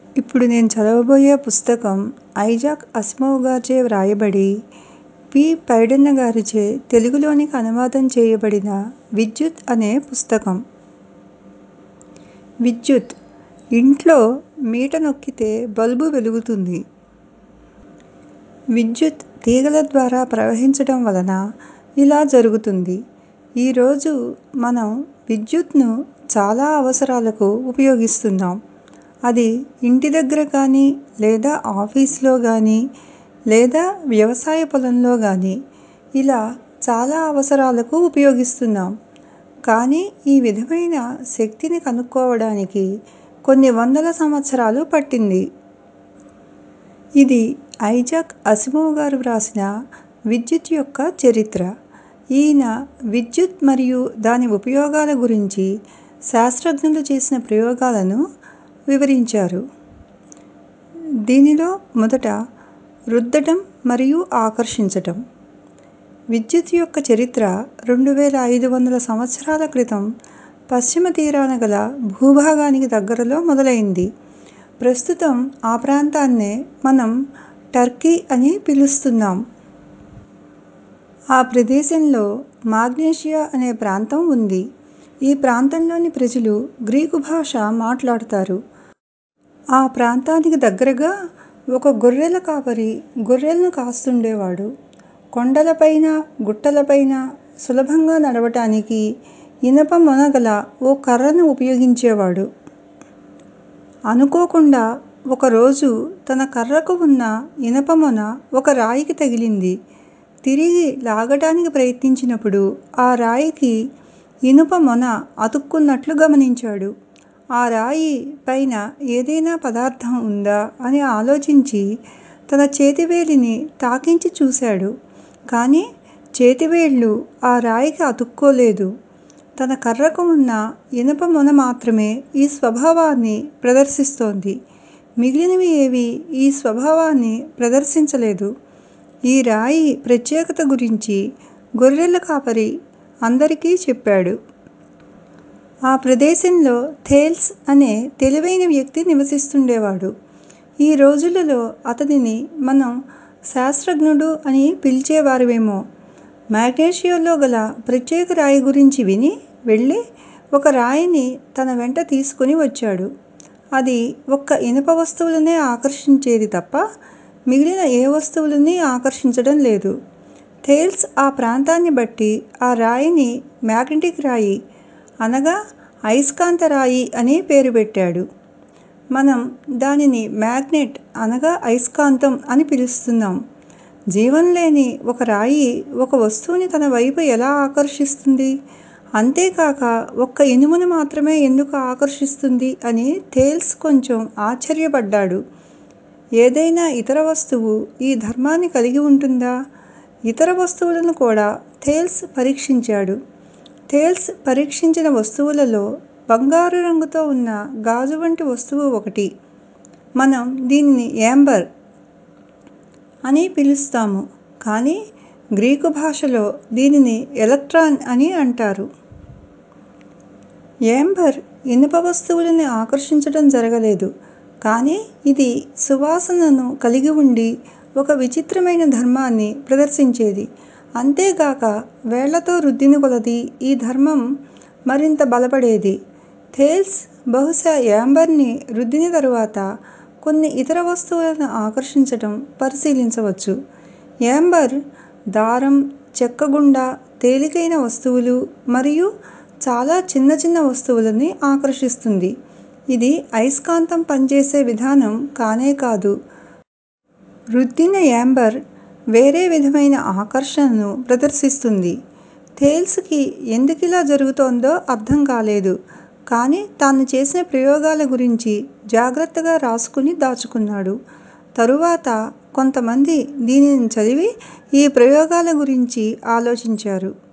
ఇప్పుడు నేను చదవబోయే పుస్తకం ఐజాక్ అసిమోవ్ గారిచే వ్రాయబడి పి పైడన్న గారిచే తెలుగులోనికి అనువాదం చేయబడిన విద్యుత్ అనే పుస్తకం. విద్యుత్ ఇంట్లో మీట నొక్కితే బల్బు వెలుగుతుంది. విద్యుత్ తీగల ద్వారా ప్రవహించటం వలన ఇలా జరుగుతుంది. ఈ రోజు మనం విద్యుత్ను చాలా అవసరాలకు ఉపయోగిస్తున్నాం. అది ఇంటి దగ్గర గానీ, లేదా ఆఫీసులో గానీ, లేదా వ్యవసాయ పొలంలో గానీ ఇలా చాలా అవసరాలకు ఉపయోగిస్తున్నాం. కానీ ఈ విధమైన శక్తిని కనుక్కోవడానికి కొన్ని వందల సంవత్సరాలు పట్టింది. ఇది ఐజాక్ అసిమోవ్ గారు వ్రాసిన విద్యుత్ యొక్క చరిత్ర. ఈయన విద్యుత్ మరియు దాని ఉపయోగాల గురించి శాస్త్రజ్ఞులు చేసిన ప్రయోగాలను వివరించారు. దీనిలో మొదట రుద్దటం మరియు ఆకర్షించటం. విద్యుత్ యొక్క చరిత్ర రెండు వేల ఐదు వందల సంవత్సరాల క్రితం పశ్చిమ తీరాన గల భూభాగానికి దగ్గరలో మొదలైంది. ప్రస్తుతం ఆ ప్రాంతాన్నే మనం టర్కీ అని పిలుస్తున్నాం. ఆ ప్రదేశంలో మాగ్నేషియా అనే ప్రాంతం ఉంది. ఈ ప్రాంతంలోని ప్రజలు గ్రీకు భాష మాట్లాడతారు. ఆ ప్రాంతానికి దగ్గరగా ఒక గొర్రెల కాపరి గొర్రెలను కాస్తుండేవాడు. కొండలపైన, గుట్టలపైన సులభంగా నడవటానికి ఇనప మొన గల ఓ కర్రను ఉపయోగించేవాడు. అనుకోకుండా ఒక రోజు తన కర్రకు ఉన్న ఇనప మొన ఒక రాయికి తగిలింది. తిరిగి లాగటానికి ప్రయత్నించినప్పుడు ఆ రాయికి ఇనుప మొన అతుక్కున్నట్లు గమనించాడు. ఆ రాయి పైన ఏదైనా పదార్థం ఉందా అని ఆలోచించి తన చేతివేలిని తాకించి చూశాడు. కానీ చేతివేళ్ళు ఆ రాయికి అతుక్కోలేదు. తన కర్రకు ఉన్న ఇనప మొన మాత్రమే ఈ స్వభావాన్ని ప్రదర్శిస్తోంది. మిగిలినవి ఏవీ ఈ స్వభావాన్ని ప్రదర్శించలేదు. ఈ రాయి ప్రత్యేకత గురించి గొర్రెల కాపరి అందరికీ చెప్పాడు. ఆ ప్రదేశంలో థేల్స్ అనే తెలివైన వ్యక్తి నివసిస్తుండేవాడు. ఈ రోజులలో అతనిని మనం శాస్త్రజ్ఞుడు అని పిలిచేవారమేమో. మాగ్నేషియాలో గల ప్రత్యేక రాయి గురించి విని వెళ్ళి ఒక రాయిని తన వెంట తీసుకుని వచ్చాడు. అది ఒక్క ఇనుప వస్తువులనే ఆకర్షించేది తప్ప మిగిలిన ఏ వస్తువులనీ ఆకర్షించడం లేదు. థేల్స్ ఆ ప్రాంతాన్ని బట్టి ఆ రాయిని మాగ్నెటిక్ రాయి అనగా అయస్కాంత రాయి అని పేరు పెట్టాడు. మనం దానిని మాగ్నెట్ అనగా అయస్కాంతం అని పిలుస్తున్నాం. జీవం లేని ఒక రాయి ఒక వస్తువుని తన వైపు ఎలా ఆకర్షిస్తుంది? అంతేకాక ఒక్క ఇనుమును మాత్రమే ఎందుకు ఆకర్షిస్తుంది అని థేల్స్ కొంచెం ఆశ్చర్యపడ్డాడు. ఏదైనా ఇతర వస్తువు ఈ ధర్మాన్ని కలిగి ఉంటుందా? ఇతర వస్తువులను కూడా థేల్స్ పరీక్షించాడు. థేల్స్ పరీక్షించిన వస్తువులలో బంగారు రంగుతో ఉన్న గాజు వంటి వస్తువు ఒకటి. మనం దీనిని యాంబర్ అని పిలుస్తాము కానీ గ్రీకు భాషలో దీనిని ఎలక్ట్రాన్ అని అంటారు. యాంబర్ ఇనుప వస్తువులని ఆకర్షించటం జరగలేదు. కానీ ఇది సువాసనను కలిగి ఉండి ఒక విచిత్రమైన ధర్మాన్ని ప్రదర్శించేది. అంతేగాక వేళ్ళతో రుద్దిన కొలదీ ఈ ధర్మం మరింత బలపడేది. థేల్స్ బహుశా యాంబర్ ని రుద్దిన తరువాత కొన్ని ఇతర వస్తువులను ఆకర్షించటం పరిశీలించవచ్చు. యాంబర్ దారం, చెక్క గుండా తేలికైన వస్తువులు మరియు చాలా చిన్న చిన్న వస్తువులని ఆకర్షిస్తుంది. ఇది అయస్కాంతం పనిచేసే విధానం కానే కాదు. రుద్దిన యాంబర్ వేరే విధమైన ఆకర్షణను ప్రదర్శిస్తుంది. థేల్స్ కి ఎందుకిలా జరుగుతోందో అర్థం కాలేదు. కానీ తాను చేసిన ప్రయోగాల గురించి జాగ్రత్తగా రాసుకుని దాచుకున్నాడు. తరువాత కొంతమంది దీనిని చదివి ఈ ప్రయోగాల గురించి ఆలోచించారు.